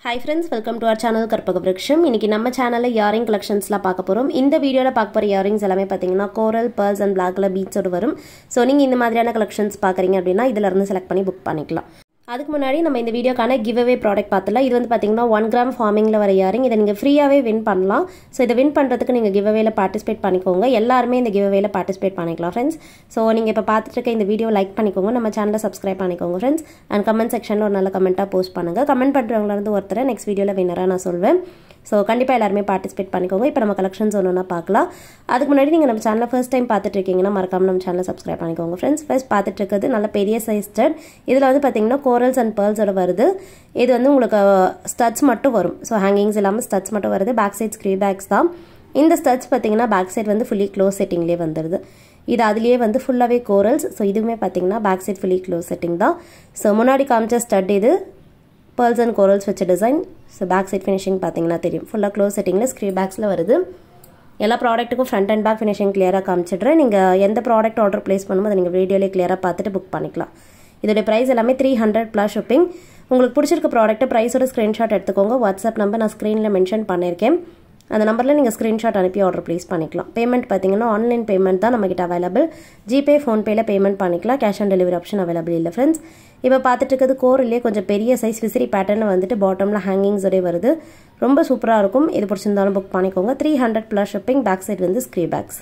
hi friends welcome to our channel Karpaga Virutcham இன்னைக்கு நம்ம சேனலில் இயரிங் கலெக்ஷன்ஸ்லாம் பார்க்க போகிறோம் இந்த வீடியோவில் பார்க்க போகிற இயரிங்ஸ் எல்லாமே பார்த்தீங்கன்னா கோரல் பேர்ஸ் அண்ட் பிளாக்ல பீட்ஸோடு வரும் ஸோ நீங்கள் இந்த மாதிரியான கலெக்ஷன்ஸ் பார்க்குறீங்க அப்படின்னா இதில் இருந்து செலக்ட் பண்ணி புக் பண்ணிக்கலாம் அதுக்கு முன்னாடி நம்ம இந்த வீடியோக்கான கிவ் அவே ப்ராடக்ட் பார்த்துலாம் இது வந்து பார்த்தீங்கன்னா ஒன் கிராம் ஃபார்மிங்கில் வர இயரிங் இதை நீங்கள் ஃப்ரீயாகவே வின் பண்ணலாம் ஸோ இதை வின் பண்ணுறதுக்கு நீங்கள் கிவ் அவேல பார்ட்டிசிபேட் பண்ணிக்கோங்க எல்லாருமே இந்த கிவ் அவேல பார்ட்டிசிபேட் பண்ணிக்கலாம் ஃப்ரெண்ட்ஸ் ஸோ நீங்கள் இப்போ பார்த்துட்டு இருக்க இந்த வீடியோ லைக் பண்ணிக்கோங்க நம்ம சேனலை சப்ஸ்கிரைப் பண்ணிக்கோங்க ஃப்ரெண்ட்ஸ் அண்ட் கமெண்ட் செக்ஷனில் ஒரு நல்ல கமெண்ட்டாக போஸ்ட் பண்ணுங்கள் கமெண்ட் பண்ணுறவங்கள இருந்து ஒருத்தரை நெக்ஸ்ட் வீடியோவில் வின்னராக நான் சொல்வேன் ஸோ கண்டிப்பாக எல்லாருமே பார்ட்டிசிபேட் பண்ணிக்கோங்க இப்போ நம்ம கலெக்ஷன்ஸ் ஒன்று ஒன்றா பார்க்கலாம் அதுக்கு முன்னாடி நீங்கள் நம்ம சேனலை ஃபர்ஸ்ட் டைம் பார்த்துட்டு இருக்கீங்கன்னா மறக்காம நம்ம சேனலை சப்ஸ்கிரைப் பண்ணிக்கோங்க ஃப்ரெண்ட்ஸ் ஃபர்ஸ்ட் பார்த்துட்டு இருக்கிறது நல்ல பெரிய சைஸ் ஸ்டட் இதில் வந்து பார்த்தீங்கன்னா கோரல்ஸ் அண்ட் பேர்ல்ஸோட வருது இது வந்து உங்களுக்கு ஸ்டட்ஸ் மட்டும் வரும் ஸோ ஹேங்கிங்ஸ் இல்லாமல் ஸ்டட்ஸ் மட்டும் வருது பேக் சைட் ஸ்க்ரீ பேக்ஸ் தான் இந்த ஸ்டட்ஸ் பார்த்தீங்கன்னா பேக் சைட் வந்து ஃபுல்லி க்ளோஸ் செட்டிங்லேயே வந்துடுது இது அதுலேயே வந்து ஃபுல்லாகவே கோரல்ஸ் ஸோ இதுவுமே பார்த்தீங்கன்னா back side fully close setting தான் ஸோ முன்னாடி காமிச்ச ஸ்டட் இது பேர்ல்ஸ் அண்ட் கோரல்ஸ் வச்ச design so back side finishing பார்த்தீங்கன்னா தெரியும் ஃபுல்லாக க்ளோஸ் செட்டிங்கில் ஸ்க்ரீ பேக்ஸில் வருது எல்லா ப்ராடக்ட்டுக்கும் ஃப்ரண்ட் அண்ட் பேக் ஃபினிஷிங் கிளியராக காமிச்சிடுறேன் நீங்கள் எந்த ப்ராடக்ட் ஆர்டர் ப்ளேஸ் பண்ணுமோ அதை நீங்கள் வீடியோலேயே கிளியராக பார்த்துட்டு புக் பண்ணிக்கலாம் இதோடைய ப்ரைஸ் எல்லாமே த்ரீ ஹண்ட்ரட் ப்ளஸ் ஷிப்பிங் உங்களுக்கு பிடிச்சிருக்க ப்ராடக்ட்டை ப்ரைஸோட ஸ்க்ரீன்ஷாட் எடுத்துக்கோங்க வாட்ஸ்அப் நம்பர் நான் ஸ்க்ரீனில் மென்ஷன் பண்ணியிருக்கேன் அந்த நம்பரில் நீங்கள் ஸ்க்ரீன்ஷாட் அனுப்பி ஆர்டர் ப்ளேஸ் பண்ணிக்கலாம் பேமெண்ட் பார்த்தீங்கன்னா ஆன்லைன் பேமெண்ட் தான் நம்மகிட்ட அவைலபிள் ஜிபே ஃபோன்பேயில் பேமெண்ட் பண்ணிக்கலாம் cash on delivery option available இல்லை ஃப்ரெண்ட்ஸ் இப்போ பார்த்துட்டு இருக்கிறது கோரிலே கொஞ்சம் பெரிய சைஸ் விசிறி பேட்டர்னில் வந்துட்டு பாட்டமில் ஹேங்கிங்ஸோடய வருது ரொம்ப சூப்பராக இருக்கும் இது பிடிச்சிருந்தாலும் புக் பண்ணிக்கோங்க three hundred plus shipping back side வந்து ஸ்க்ரீ பேக்ஸ்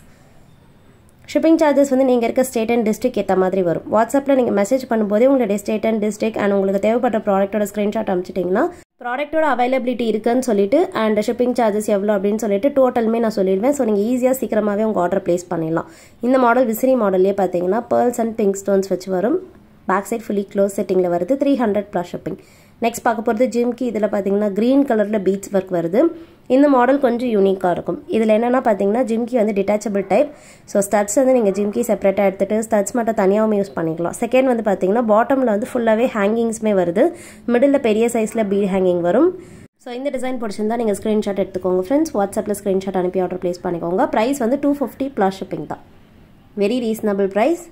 ஷிப்பிங் சார்ஜஸ் வந்து நீங்கள் இருக்க ஸ்டேட் அண்ட் டிஸ்ட்ரிக் ஏற்ற மாதிரி வரும் வாட்ஸ்அப்பில் நீங்கள் மெசேஜ் பண்ணும்போதே உங்களுடைய ஸ்டேட் அண்ட் டிஸ்ட்ரிக் அண்ட் உங்களுக்கு தேவைப்பட்ட ப்ராடக்ட்டோட ஸ்க்ரீன்ஷாட் அனுப்பிச்சிட்டிங்கன்னா ப்ராடக்ட்டோட அவைலபிலிட்டி இருக்குன்னு சொல்லிட்டு அண்ட் ஷிப்பிங் சார்ஜஸ் எவ்வளோ அப்படின்னு சொல்லிட்டு டோட்டலுமே நான் சொல்லிடுவேன் ஸோ நீங்கள் ஈஸியாக சீக்கிரமாகவே உங்கள் ஆர்டர் ப்ளேஸ் பண்ணிடலாம் இந்த மாடல் விசிறி மாடல்லே பார்த்தீங்கன்னா பேர்ல்ஸ் அண்ட் பிங்க் ஸ்டோன்ஸ் வச்சு வரும் பேக் சைட் ஃபுல்லி க்ளோஸ் செட்டிங்கில் வருது three hundred plus shipping next பார்க்க போகிறது ஜிம்கி இதில் பார்த்தீங்கன்னா க்ரீன் கலரில் பீச் ஒர்க் வருது இந்த மாடல் கொஞ்சம் யூனிக்காக இருக்கும் இதில் என்னென்னா பார்த்தீங்கன்னா ஜிம்கி வந்து டிட்டாச்சபிள் டைப் ஸோ ஸ்டட்ஸ் வந்து நீங்கள் ஜிம்கி செப்பரேட்டாக எடுத்துகிட்டு ஸ்டட்ஸ் மட்டும் தனியாகவும் யூஸ் பண்ணிக்கலாம் செகண்ட் வந்து பார்த்தீங்கன்னா பாட்டமில் வந்து ஃபுல்லாகவே ஹேங்கிங்ஸுமே வருது மிடில் பெரிய சைஸில் பீட் ஹேங்கிங் வரும் ஸோ இந்த டிசைன் பிடிச்சிருந்தா நீங்கள் ஸ்க்ரீன்ஷாட் எடுத்துக்கோங்க ஃப்ரெண்ட்ஸ் வாட்ஸ்அப்பில் ஸ்க்ரீன்ஷாட் அனுப்பி ஆர்டர் ப்ளேஸ் பண்ணிக்கோங்க ப்ரைஸ் வந்து டூ ஃபிஃப்டி ப்ளஸ் ஷிப்பிங் தான் very reasonable price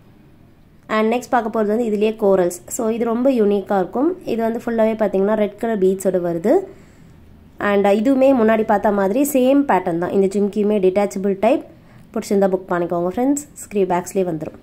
and next பார்க்க போகிறது வந்து இதுலேயே கோரல்ஸ் ஸோ இது ரொம்ப யூனிக்காக இருக்கும் இது வந்து ஃபுல்லாகவே பார்த்தீங்கன்னா ரெட் கலர் பீட்ஸோடு வருது அண்ட் இதுவுமே முன்னாடி பார்த்த மாதிரி சேம் பேட்டர்ன் தான் இந்த ஜிம்கியுமே டிட்டாச்சபிள் டைப் பிடிச்சிருந்தா புக் பண்ணிக்கோங்க ஃப்ரெண்ட்ஸ் ஸ்க்ரீ பேக்ஸ்லேயே வந்துடும்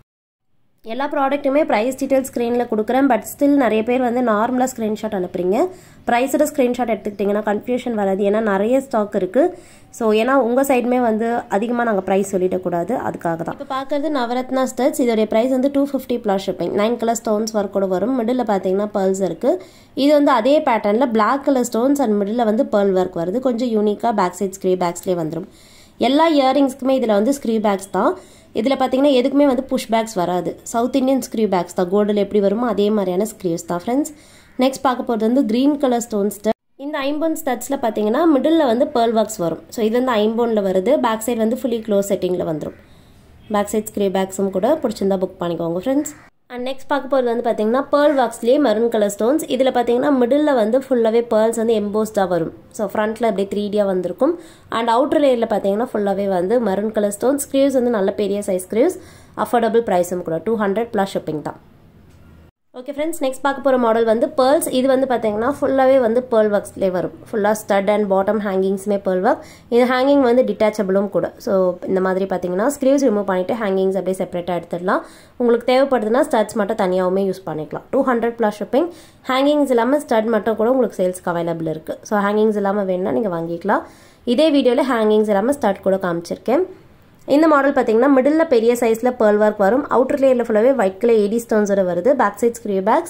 எல்லா ப்ராடக்ட்டுமே ப்ரைஸ் டீட்டெயில் ஸ்க்ரீனில் கொடுக்குறேன் பட் ஸ்டில் நிறைய பேர் வந்து நார்மலாக ஸ்க்ரீன்ஷாட் அனுப்புறீங்க ப்ரைஸோட ஸ்க்ரீன்ஷாட் எடுத்துக்கிட்டிங்கன்னா கன்ஃபியூஷன் வராது ஏன்னா நிறைய ஸ்டாக் இருக்குது ஸோ ஏன்னா உங்கள் சைடுமே வந்து அதிகமாக நாங்கள் ப்ரைஸ் சொல்லிடக்கூடாது அதுக்காக தான் இப்போ பார்க்குறது நவரத்னா ஸ்டட்ஸ் இதோடைய ப்ரைஸ் வந்து two fifty plus shipping nine colour stones ஒர்க்கோட வரும் மிடில் பார்த்தீங்கன்னா பேர்ல்ஸ் இருக்குது இது வந்து அதே பேட்டர்னில் black colour stones and middle வந்து பேர்ல் ஒர்க் வருது கொஞ்சம் யூனிக்காக பேக் சைட் ஸ்க்ரீ பேக்ஸ்லேயே வந்துடும் எல்லா இயரிங்ஸ்க்குமே இதில் வந்து ஸ்க்ரீ பேக்ஸ் தான் இதில் பார்த்தீங்கன்னா எதுக்குமே வந்து புஷ் பேக்ஸ் வராது சவுத் இந்தியன் ஸ்க்ரீவ் பேக்ஸ் தான் கோல்டில் எப்படி வருமோ அதே மாதிரியான ஸ்க்ரீவ்ஸ் தான் ஃப்ரெண்ட்ஸ் நெக்ஸ்ட் பார்க்க போகிறது வந்து க்ரீன் கலர் ஸ்டோன்ஸ் இந்த ஐம்போன் ஸ்டட்ஸில் பார்த்தீங்கன்னா மிடில் வந்து பேர்ல் ஒர்க்ஸ் வரும் ஸோ இது வந்து ஐம்போனில் வருது பேக் சைடு வந்து ஃபுல்லி க்ளோஸ் செட்டிங்கில் வந்துடும் பேக் சைட் ஸ்க்ரீ பேக்ஸும் கூட பிடிச்சிருந்தா புக் பண்ணிக்கோங்க ஃப்ரெண்ட்ஸ் அண்ட் நெக்ஸ்ட் பார்க்க போகிறது வந்து பார்த்தீங்கன்னா பேர்ல் வாக்ஸ்லேயே மெரூன் கலர் ஸ்டோன்ஸ் இதில் பார்த்தீங்கன்னா மிடில் வந்து ஃபுல்லாகவே பேர்ல்ஸ் வந்து எம்போஸ்டாக வரும் ஸோ ஃப்ரண்ட்டில் அப்படியே த்ரீ டியாக வந்திருக்கும் அண்ட் அவுட்டர் லேயரில் பார்த்தீங்கன்னா ஃபுல்லாகவே வந்து மெரூன் கலர் ஸ்டோன்ஸ் ஸ்க்ரீவ்ஸ் வந்து நல்ல பெரிய சைஸ் ஸ்க்ரீவ்ஸ் அஃபோர்டபுள் ப்ரைஸும் கூட டூ ஹண்ட்ரட் ப்ளஸ் ஷிப்பிங் தான் ஓகே ஃப்ரெண்ட்ஸ் நெக்ஸ்ட் பார்க்க போகிற மாடல் வந்து பேர்ல்ஸ் இது வந்து பார்த்தீங்கன்னா ஃபுல்லாகவே வந்து பேர்ல் ஒர்க்ஸ்லேயே வரும் ஃபுல்லாக ஸ்டட் அண்ட் பாட்டம் ஹேங்கிங்ஸுமே பேர்ல் ஒர்க் இது ஹேங்கிங் வந்து டிட்டாச்சபிளும் கூட ஸோ இந்த மாதிரி பார்த்தீங்கன்னா ஸ்க்ரீவ்ஸ் ரிமூவ் பண்ணிவிட்டு ஹேங்கிங்ஸ் அப்படியே செப்பரேட்டாக எடுத்துடலாம் உங்களுக்கு தேவைப்படுதுன்னா ஸ்டட்ஸ் மட்டும் தனியாகவுமே யூஸ் பண்ணிக்கலாம் two hundred plus shipping hangings இல்லாமல் ஸ்டட் மட்டும் கூட உங்களுக்கு சேல்ஸ்க்கு அவைலபிள் இருக்குது ஸோ ஹேங்கிங்ஸ் இல்லாமல் வேணும்னா நீங்கள் வாங்கிக்கலாம் இதே வீடியோவில் ஹேங்கிங்ஸ் இல்லாமல் ஸ்டட் கூட காமிச்சிருக்கேன் இந்த மாடல் பார்த்தீங்கன்னா மிடில் பெரிய சைஸில் பேர்ல் ஒர்க் வரும் அவுட்டர் லேயரில் ஃபுல்லாகவே ஒயிட் கலர் ஏடி ஸ்டோன்ஸோட வருது back side screw backs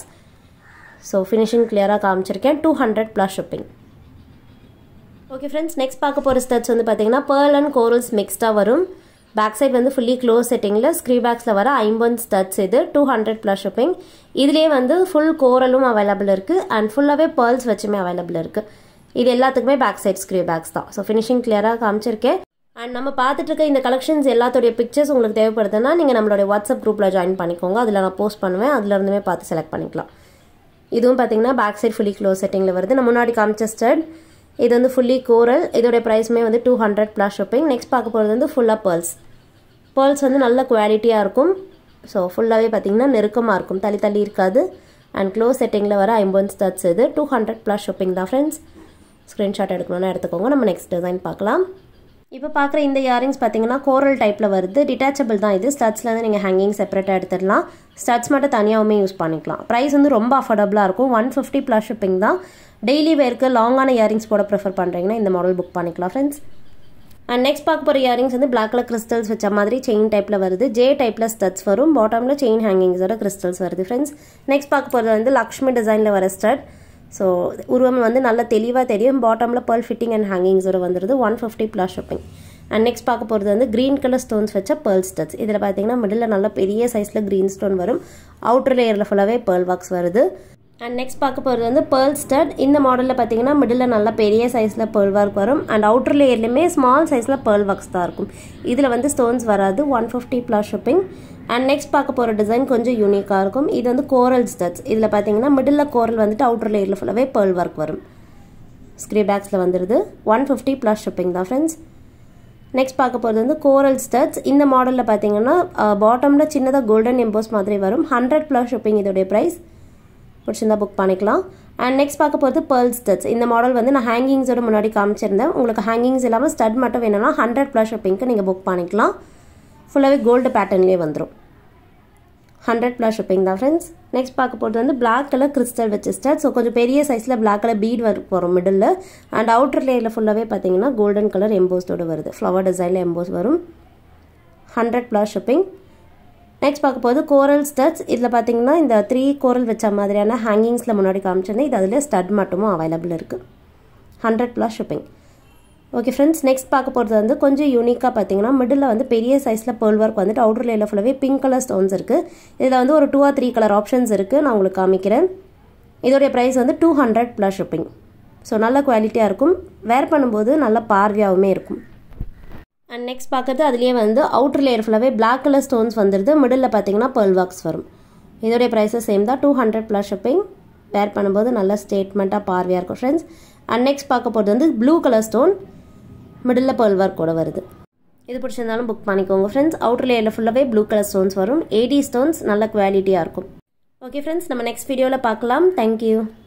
so finishing கிளியராக காமிச்சிருக்கேன் two hundred plus shipping okay friends next பார்க்க போகிற ஸ்டட்ஸ் வந்து பார்த்தீங்கன்னா பேர்ல் அண்ட் கோரல்ஸ் மிக்ஸ்டாக வரும் பேக் சைட் வந்து ஃபுல்லி க்ளோஸ் செட்டிங்கில் ஸ்க்ரீ பேக்ஸில் வர ஐம்பன் ஸ்டட்ஸ் இது டூ ஹண்ட்ரட் ப்ளஸ் ஷிப்பிங் இதுலேயே வந்து ஃபுல் கோரலும் அவைலபிள் இருக்குது அண்ட் ஃபுல்லாகவே பேர்ல்ஸ் வச்சுமே அவைலபிள் இருக்குது இது எல்லாத்துக்குமே பேக் சைட் ஸ்க்ரீ பேக்ஸ் தான் ஸோ ஃபினிஷிங் கிளியராக காமிச்சிருக்கேன் அண்ட் நம்ம பார்த்துட்டு இருக்க இந்த கலெக்ஷன்ஸ் எல்லாத்தோடைய பிக்சர்ஸ் உங்களுக்கு தேவைப்படுதுன்னா நீங்கள் நம்மளுடைய வாட்ஸ்அப் குரூப்பில் ஜாயின் பண்ணிக்கோங்க அதில் நான் போஸ்ட் பண்ணுவேன் அதில் இருந்துமே பார்த்து செலக்ட் பண்ணிக்கலாம் இதுவும் பார்த்தீங்கன்னா பேக் சைட் ஃபுல்லி க்ளோஸ் செட்டிங்கில் வருது நான் முன்னாடி காமிச்ச ஸ்டட் இது வந்து ஃபுல்லி கோரல் இதோடைய ப்ரைஸுமே வந்து two hundred plus shipping next பார்க்க போகிறது வந்து ஃபுல்லாக பேர்ல்ஸ் பேர்ல்ஸ் வந்து நல்ல குவாலிட்டியாக இருக்கும் ஸோ ஃபுல்லாகவே பார்த்தீங்கன்னா நெருக்கமாக இருக்கும் தள்ளி தள்ளி இருக்காது அண்ட் க்ளோஸ் செட்டிங்கில் வர ஐம்பது ஸ்டட்ஸ் இது டூ ஹண்ட்ரட் ப்ளஸ் ஷாப்பிங் தான் ஃப்ரெண்ட்ஸ் ஸ்க்ரீன்ஷாட் எடுக்கணும்னா எடுத்துக்கோங்க நம்ம நெக்ஸ்ட் டிசைன் பார்க்கலாம் இப்போ பார்க்குற இந்த இயரிங்ஸ் பார்த்தீங்கன்னா கோரல் டைப்பில் வருது டிட்டாச்சபிள் தான் இது ஸ்டட்ஸ்லேருந்து நீங்கள் ஹேங்கிங் செப்பரேட்டாக எடுத்துடலாம் ஸ்டட்ஸ் மட்டும் தனியாகவுமே யூஸ் பண்ணிக்கலாம் ப்ரைஸ் வந்து ரொம்ப அஃபோர்டபுளாக இருக்கும் ஒன் ஃபிஃப்டி ப்ளஸ் ஷிப்பிங் தான் டெய்லி வேர்க்கு லாங்கான இயரிங்ஸ் போட ப்ரிஃபர் பண்ணுறீங்கன்னா இந்த மாடல் புக் பண்ணிக்கலாம் ஃப்ரெண்ட்ஸ் அண்ட் நெக்ஸ்ட் பார்க்க போகிற இயரிங்ஸ் வந்து பிளாக் கலர் கிறிஸ்டல்ஸ் வச்ச மாதிரி செயின் டைப்பில் வருது ஜே டைப்பில் ஸ்டட்ஸ் வரும் பாட்டமில் செயின் ஹேங்கிங்ஸோட கிறிஸ்டல்ஸ் வருது ஃப்ரெண்ட்ஸ் நெக்ஸ்ட் பார்க்க போகிறது வந்து லக்ஷ்மி டிசைனில் வர ஸ்டட் ஸோ உருவம் வந்து நல்ல தெளிவாக தெரியும் பாட்டமில் பேர்ல் ஃபிட்டிங் அண்ட் ஹேங்கிங்ஸோட வந்துடுது one fifty plus shopping and next பார்க்க போகிறது வந்து க்ரீன் கலர் ஸ்டோன்ஸ் வச்ச பேர்ல் ஸ்டட்ஸ் இதில் பார்த்தீங்கன்னா மிடில் நல்ல பெரிய சைஸில் க்ரீன் ஸ்டோன் வரும் அவுட்டர் லேயரில் ஃபுல்லாகவே பேர்ல் ஒர்க்ஸ் வருது அண்ட் நெக்ஸ்ட் பார்க்க போகிறது வந்து பேர்ல் ஸ்டட் இந்த மாடலில் பார்த்தீங்கன்னா மிடில் நல்லா பெரிய சைஸில் பேர்ல் ஒர்க் வரும் அண்ட் அவுட்டர் லேயர்லையுமே ஸ்மால் சைஸில் பேர்ல் ஒர்க்ஸ் தான் இருக்கும் இதில் வந்து ஸ்டோன்ஸ் வராது one fifty plus shipping and next பார்க்க போகிற டிசைன் கொஞ்சம் யூனிக்காக இருக்கும் இது வந்து கோரல் ஸ்டட்ஸ் இதில் பார்த்தீங்கன்னா மிடில் கோரல் வந்துட்டு அவுட்டர் லேயரில் ஃபுல்லாகவே பேர்ல் ஒர்க் வரும் ஸ்க்ரீ பேக்ஸில் வந்துடுது ஒன் ஃபிஃப்டி ப்ளஸ் ஷிப்பிங் தான் ஃப்ரெண்ட்ஸ் நெக்ஸ்ட் பார்க்க போகிறது வந்து கோரல் ஸ்டட்ஸ் இந்த மாடலில் பார்த்தீங்கன்னா பாட்டமில் சின்னதாக கோல்டன் எம்போஸ் மாதிரி வரும் ஹண்ட்ரட் ப்ளஸ் ஷிப்பிங் இதோடைய ப்ரைஸ் பிடிச்சிருந்தா புக் பண்ணிக்கலாம் அண்ட் நெக்ஸ்ட் பார்க்க போகிறது பேர்ல் ஸ்டட்ஸ் இந்த மாடல் வந்து நான் ஹேங்கிங்ஸோட முன்னாடி காமிச்சிருந்தேன் உங்களுக்கு ஹேங்கிங்ஸ் இல்லாமல் ஸ்டட் மட்டும் வேணும்னா ஹண்ட்ரட் ப்ளஸ் ஷிப்பிங்க்கு நீங்கள் புக் பண்ணிக்கலாம் ஃபுல்லாகவே கோல்டு பேட்டர்ன்லேயே வந்துடும் ஹண்ட்ரட் ப்ளஸ் ஷிப்பிங் தான் ஃப்ரெண்ட்ஸ் நெக்ஸ்ட் பார்க்க போகிறது வந்து பிளாக் கலர் கிறிஸ்டல் வச்சு ஸ்டட் ஸோ கொஞ்சம் பெரிய சைஸில் பிளாக் கலர் பீட் வரும் வரும் மிடில் அண்ட் அவுட்டர் லேயரில் ஃபுல்லாகவே பார்த்தீங்கன்னா கோல்டன் கலர் எம்போஸ்டோடு வருது ஃப்ளவர் டிசைனில் எம்போஸ் வரும் ஹண்ட்ரட் ப்ளஸ் ஷிப்பிங் நெக்ஸ்ட் பார்க்க போது கோரல் ஸ்டட்ஸ் இதில் பார்த்தீங்கன்னா இந்த த்ரீ கோரல் வச்ச மாதிரியான ஹேங்கிங்ஸில் முன்னாடி காமிச்சிருந்தேன் இது அதில் ஸ்டட் மட்டுமும் அவைலபிள் இருக்குது hundred plus shipping okay friends next பார்க்க போகிறது வந்து கொஞ்சம் யூனிக்காக பார்த்தீங்கன்னா மிடில் வந்து பெரிய சைஸில் பேர்ல் ஒர்க் வந்துட்டு அவுட்டர் லேயில் ஃபுல்லாகவே பிங்க் கலர் ஸ்டோன்ஸ் இருக்குது இதில் வந்து ஒரு two or three colour options இருக்குது நான் உங்களுக்கு காமிக்கிறேன் இதோடைய ப்ரைஸ் வந்து two hundred plus shipping so நல்ல குவாலிட்டியாக இருக்கும் வேர் பண்ணும்போது நல்ல பார்வையாகவுமே இருக்கும் அண்ட் நெக்ஸ்ட் பார்க்கறது அதுலேயே வந்து அவுட்டர் லேயர் ஃபுல்லாகவே பிளாக் கலர் ஸ்டோன்ஸ் வந்துடுது மிடில் பார்த்தீங்கன்னா பேர்ல் ஒர்க்ஸ் வரும் இதோடைய ப்ரைஸஸ் சேம் தான் two hundred plus shipping wear பண்ணும்போது நல்ல ஸ்டேட்மெண்ட்டாக பார்வையாக இருக்கும் ஃப்ரெண்ட்ஸ் அண்ட் நெக்ஸ்ட் பார்க்க போகிறது வந்து blue colour stone middle pearl work கூட வருது இது பிடிச்சிருந்தாலும் புக் பண்ணிக்கோங்க ஃப்ரெண்ட்ஸ் அவுட்டர் லேயரில் ஃபுல்லாகவே ப்ளூ கலர் ஸ்டோன்ஸ் வரும் எயிட்டி ஸ்டோன்ஸ் நல்ல குவாலிட்டியாக இருக்கும் ஓகே ஃப்ரெண்ட்ஸ் நம்ம நெக்ஸ்ட் வீடியோவில் பார்க்கலாம் தேங்க்யூ